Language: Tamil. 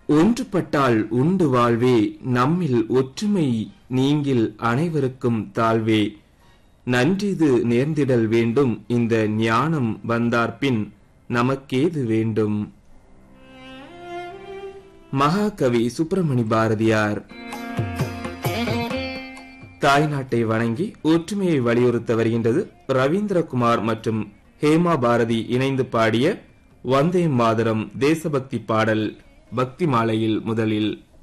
ஒன்றுபட்டால் உண்டு வாழ்வே நம்மில் ஒற்றுமை நீங்கில் அனைவருக்கும் தாழ்வே நன்றிது நேர்ந்திடல் வேண்டும் இந்த ஞானம் வந்தார்பின் நமக்கேது வேண்டும் மகாகவி சுப்பிரமணி பாரதியார் தாய்நாட்டை வணங்கி ஒற்றுமையை வலியுறுத்த வருகின்றது ரவீந்திரகுமார் மற்றும் ஹேமா பாரதி இணைந்து பாடிய வந்தே மாதரம் தேசபக்தி பாடல் பக்தி மாலையில் முதலில்